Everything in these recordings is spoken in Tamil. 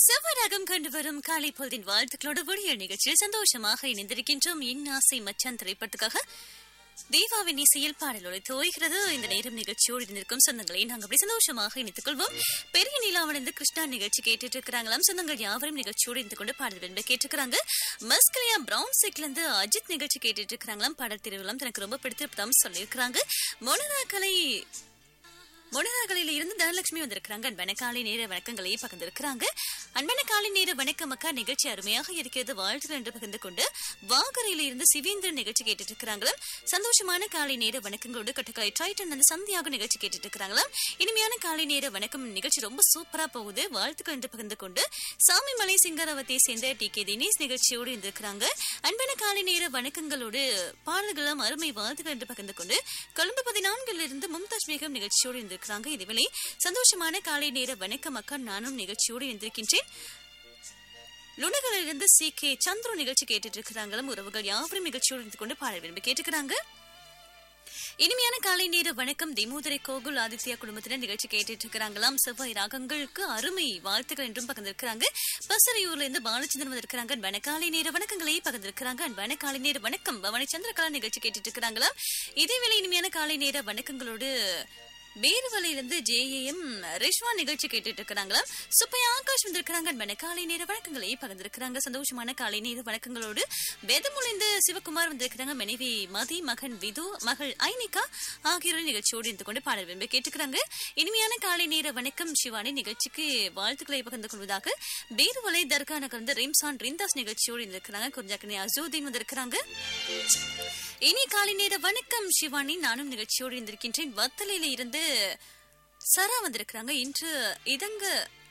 செவ்வராகம் கொண்டு வரும் காலை பொழுதின் வாழ்த்துக்களோடு விடிய நிகழ்ச்சியில் சந்தோஷமாக இணைந்திருக்கின்றோம் என் ஆசை மச்சான் திரைப்படத்துக்காக தேவாவின் இசையில் பாடல் ஒழித்து ஓய்கிறது இந்த நேரம் நிகழ்ச்சியோடு இருந்திருக்கும் சொந்தங்களை நாங்கள் அப்படி சந்தோஷமாக இணைத்துக் கொள்வோம் பெரிய நிலாவிலிருந்து கிருஷ்ணா நிகழ்ச்சி கேட்டுட்டு இருக்கிறாங்களாம் சொந்தங்கள் யாவரும் நிகழ்ச்சியோடு இருந்து கொண்டு பாடல் விரும்ப கேட்டிருக்கிறாங்க மஸ்கலியா பிரவுன் சிக்ல இருந்து அஜித் நிகழ்ச்சி கேட்டுட்டு இருக்கிறாங்களாம் பாடல் திருவிழாம் தனக்கு ரொம்ப பிடித்திருப்பதாம் சொல்லியிருக்கிறாங்க மொனரா கலை மொனராகளில இருந்து தனலட்சுமி வந்திருக்கிறாங்க அன்பான காலை நேர வணக்கங்களை பகிர்ந்திருக்கிறாங்க அன்பான காலை நேர வணக்கம் அக்கா நிகழ்ச்சி அருமையாக இருக்கிறது வாழ்த்துக்கள் என்று பகிர்ந்து கொண்டு வாகரையில இருந்து சிவேந்திரன் நிகழ்ச்சி கேட்டுட்டு இருக்கிறாங்களாம் சந்தோஷமான காலை நேர வணக்கங்களோடு கட்டுக்கலை ட்ரைட்டன் அந்த சந்தியாக நிகழ்ச்சி கேட்டுட்டு இருக்கிறாங்களாம் இனிமையான காலை நேர வணக்கம் நிகழ்ச்சி ரொம்ப சூப்பரா போகுது வாழ்த்துக்கள் என்று பகிர்ந்து கொண்டு சாமிமலை சிங்கரவத்தை சேர்ந்த டி கே தினேஷ் நிகழ்ச்சியோடு இருந்திருக்கிறாங்க அன்பான காலை நேர வணக்கங்களோடு பாடல்களும் அருமை வாழ்த்துக்கள் என்று பகிர்ந்து கொண்டு கொழும்பு பதினான்கில் இருந்து மும்தாஜ் மேகம் நிகழ்ச்சியோடு இருந்திருக்கிறாங்க இதுவேளை சந்தோஷமான காலை நேர வணக்கம் அக்கா நானும் நிகழ்ச்சியோடு இருந்திருக்கின்றேன் லுணகளிலிருந்து சி கே சந்துரு நிகழ்ச்சி கேட்டுட்டு இருக்கிறாங்களும் உறவுகள் யாவரும் நிகழ்ச்சியோடு இருந்து கொண்டு பாட விரும்பி கேட்டுக்கிறாங்க இனிமையான காலை நேர வணக்கம் திமோதரை கோகுல் ஆதித்யா குடும்பத்தினர் நிகழ்ச்சி கேட்டுட்டு இருக்கிறாங்களாம் செவ்வாய் ராகங்களுக்கு அருமை வாழ்த்துக்கள் என்றும் பகிர்ந்திருக்கிறாங்க பசரையூர்ல இருந்து பாலச்சந்திரன் வந்திருக்கிறாங்க அன்பான காலை நேர வணக்கங்களை பகிர்ந்திருக்கிறாங்க அன்பான காலை நேர வணக்கம் பவானி சந்திரகலா நிகழ்ச்சி கேட்டுட்டு இருக்கிறாங்களாம் இதேவேளை இனிமையான காலை நேர வணக்கங்களோடு பேருவலையிலிருந்து ஜேஏஎம் ரிஷ்வா நிகழ்ச்சி கேட்டுட்டு இருக்கிறாங்களா சுப்பையா ஆகாஷ் வந்திருக்கிறாங்க அன்பான காலை நேர வணக்கங்களை பகிர்ந்திருக்கிறாங்க சந்தோஷமான காலை நேர வணக்கங்களோடு வேதமுழிந்து சிவகுமார் வந்திருக்கிறாங்க மனைவி மதி மகன் விது மகள் ஐனிகா ஆகியோரின் நிகழ்ச்சியோடு இருந்து கொண்டு பாடல் விரும்பி கேட்டுக்கிறாங்க இனிமையான காலை நேர வணக்கம் சிவானி நிகழ்ச்சிக்கு வாழ்த்துக்களை பகிர்ந்து கொள்வதாக பேருவலை தர்கா நகர்ந்து ரிம்சான் ரிந்தாஸ் நிகழ்ச்சியோடு இருந்திருக்கிறாங்க கொஞ்சாக்கனே அசூதீன் வந்திருக்கிறாங்க இனி காலை நேர வணக்கம் சிவானி நானும் நிகழ்ச்சியோடு இருந்திருக்கின்றேன் வத்தலையில இருந்து சரா வந்திருக்கிறாங்க இன்று இதங்க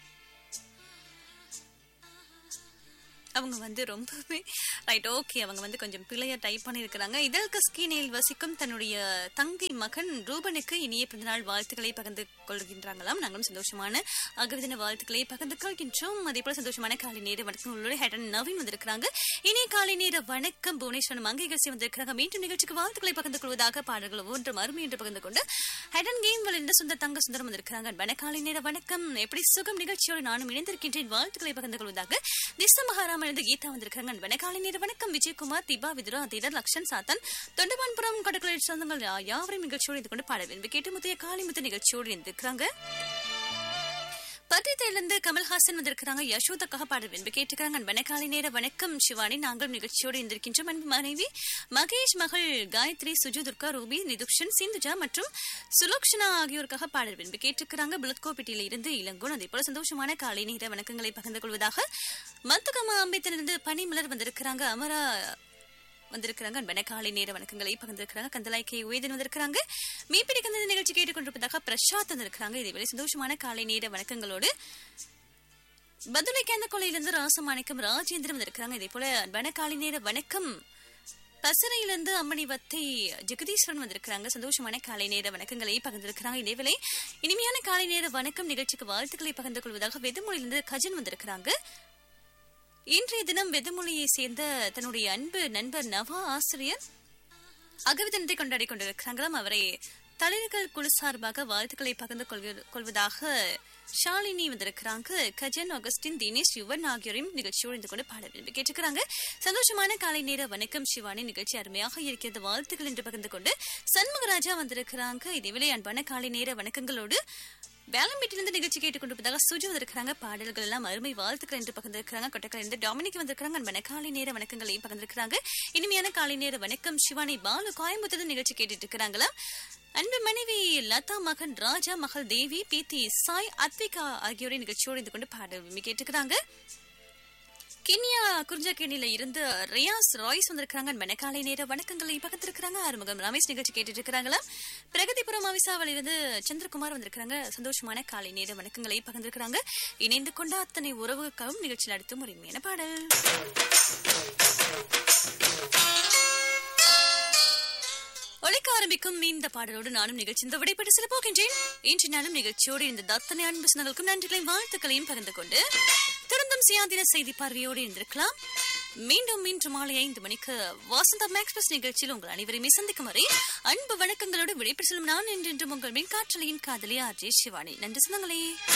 அவங்க வந்து ரொம்பவே ரைட் ஓகே அவங்க வந்து கொஞ்சம் பிள்ளையா டைப் பண்ணியிருக்கிறாங்க இதழ்க ஸ்கீனில் வசிக்கும் தன்னுடைய தங்கை மகன் ரூபனுக்கு இனிய பிறந்தநாள் வாழ்த்துக்களை பகிர்ந்து கொள்கின்றாங்களாம் நாங்களும் சந்தோஷமான அகவிதன வாழ்த்துக்களை பகிர்ந்து கொள்கின்றோம் அதே போல சந்தோஷமான காலை நேர வணக்கங்களோட ஹேடன் நவீன் வந்திருக்கிறாங்க இனிய காலை நேர வணக்கம் புவனேஸ்வரன் மங்கைகசி வந்திருக்கிறாங்க மீண்டும் நிகழ்ச்சிக்கு வாழ்த்துக்களை பகிர்ந்து கொள்வதாக பாடல்கள் ஒவ்வொன்றும் அருமை என்று பகிர்ந்து கொண்டு ஹெடன் கேம் வலிந்த சுந்தர் தங்க சுந்தரம் வந்திருக்கிறாங்க அன்பான காலை நேர வணக்கம் எப்படி சுகம் நிகழ்ச்சியோடு நானும் இணைந்திருக்கின்றேன் வாழ்த்துக்களை பகிர்ந்து கொள்வதாக திச மகாராம இருந்து கீதா வந்திருக்காங்க அன்பான காலை நேர வணக்கம் விஜயகுமார் திபா விதுரா அதீரர் லக்ஷன் சாத்தன் தொண்டமான்புரம் கடற்கரை சொந்தங்கள் யா- யாவரையும் நிகழ்ச்சியோடு இருந்து கொண்டு பாட விரும்பி கேட்டு முத்தைய காளிமுத்து நிகழ்ச்சியோடு இருந்திருக்கிறாங்க பத்திரிகையிலிருந்து கமல்ஹாசன் வந்திருக்கிறாங்க யசோதக்காக பாடல் விரும்பி கேட்டுக்கிறாங்க அன்பான காலை நேர வணக்கம் சிவானி நாங்கள் நிகழ்ச்சியோடு இருந்திருக்கின்றோம் அன்பு மனைவி மகேஷ் மகள் காயத்ரி சுஜு துர்கா ரூபி நிதுக்ஷன் சிந்துஜா மற்றும் சுலோக்ஷனா ஆகியோருக்காக பாடல் விரும்பி கேட்டுக்கிறாங்க புலத்கோப்பேட்டையில இருந்து இளங்கோன் அதே போல சந்தோஷமான காலை நேர வணக்கங்களை பகிர்ந்து கொள்வதாக மத்துகமா அம்பேத்திலிருந்து பனிமலர் வந்திருக்கிறாங்க அமரா வந்திருக்கிறாங்க அன்பான காலை நேர வணக்கங்களை பகிர்ந்திருக்கிறாங்க கந்தலாய் கே உயதன் வந்திருக்கிறாங்க மீப்பிடி கந்த நிகழ்ச்சி கேட்டுக்கொண்டிருப்பதாக பிரசாத் வந்திருக்கிறாங்க இதேவேளை சந்தோஷமான காலை நேர வணக்கங்களோடு பதுளை கேந்த கொலையிலிருந்து ராசமாணிக்கம் ராஜேந்திரன் வந்திருக்கிறாங்க இதே போல அன்பான காலை நேர வணக்கம் பசறையிலிருந்து அம்மணி வத்தை ஜெகதீஸ்வரன் வந்திருக்கிறாங்க சந்தோஷமான காலை நேர வணக்கங்களை பகிர்ந்திருக்கிறாங்க இதேவேளை இனிமையான காலை நேர வணக்கம் நிகழ்ச்சிக்கு வாழ்த்துக்களை பகிர்ந்து கொள்வதாக வெதுமொழியிலிருந்து கஜன் வந்திருக்கிறாங்க இன்றைய தினம் வெதுமொழியை சேர்ந்த தன்னுடைய அன்பு நண்பர் நவா ஆசிரியர் அகவிதனத்தை கொண்டாடி கொண்டிருக்கிறாங்களாம் அவரை தலைவர்கள் குழு சார்பாக வாழ்த்துக்களை பகிர்ந்து கொள்க- கொள்வதாக ஷாலினி வந்திருக்கிறாங்க கஜன் ஆகஸ்டின் தினேஷ் யுவன் ஆகியோரையும் நிகழ்ச்சியோடு இருந்து கொண்டு பாட விரும்பி கேட்டுக்கிறாங்க சந்தோஷமான காலை நேர வணக்கம் சிவானி நிகழ்ச்சி அருமையாக இருக்கிறது வாழ்த்துக்கள் என்று பகிர்ந்து கொண்டு சண்முகராஜா வந்திருக்கிறாங்க இதேவேளை அன்பான காலை நேர வணக்கங்களோடு வேலம்பேட்டிலிருந்து நிகழ்ச்சி கேட்டுக்கொண்டிருப்பதாக சுஜி வந்திருக்கிறாங்க பாடல்கள் எல்லாம் அருமை வாழ்த்துக்கள் என்று பகிர்ந்திருக்கிறாங்க கொட்டக்கல் இருந்து டாமினிக் வந்திருக்கிறாங்க அன்பான காலை நேர வணக்கங்களையும் பகிர்ந்திருக்கிறாங்க இனிமையான காலை நேர வணக்கம் சிவானி பாலு கோயம்புத்தூர் நிகழ்ச்சி கேட்டுட்டு இருக்கிறாங்களா அன்பு மனைவி லதா மகன் ராஜா மகள் தேவி பீத்தி சாய் அத்விகா ஆகியோரை நிகழ்ச்சியோடு இருந்து கொண்டு பாடல் விரும்பி கேட்டுக்கிறாங்க கினியா குறிஞ்சாக்கேணியில இருந்து ரியாஸ் ராய்ஸ் வந்திருக்காங்க மெனக்காலை நேர வணக்கங்களை பகிர்ந்திருக்கிறாங்க ஆறுமுகம் ரமேஷ் நிகழ்ச்சி கேட்டுட்டு இருக்கிறாங்களா பிரகதிபுரம் அவிசாவில் இருந்து சந்திரகுமார் வந்திருக்காங்க சந்தோஷமான காலை நேர வணக்கங்களை பகிர்ந்திருக்கிறாங்க இணைந்து கொண்ட அத்தனை உறவுகளுக்காகவும் நிகழ்ச்சியில் அடுத்து உரிமையான பாடல் ஒழிக்க ஆரம்பிக்கும் இந்த பாடலோடு நானும் நிகழ்ச்சி இந்த விடைபெற்று செல்ல போகின்றேன் இன்று நானும் நிகழ்ச்சியோடு இந்த தத்தனை அன்பு சொந்தங்களுக்கும் நன்றிகளையும் வாழ்த்துக்களையும் பகிர்ந்து கொண்டு திருந்தும் சுயாதீன செய்தி பார்வையோடு இருந்திருக்கலாம் மீண்டும் இன்று மாலை ஐந்து மணிக்கு வாசந்தா எக்ஸ்பிரஸ் நிகழ்ச்சியில் உங்கள் அனைவரையுமே சந்திக்கும் வரை அன்பு வணக்கங்களோடு விடைபெற்று செல்லும் நான் என்றென்றும் உங்கள் மின்காற்றலையின் காதலி ஆர்ஜே சிவானி நன்றி சொந்தங்களே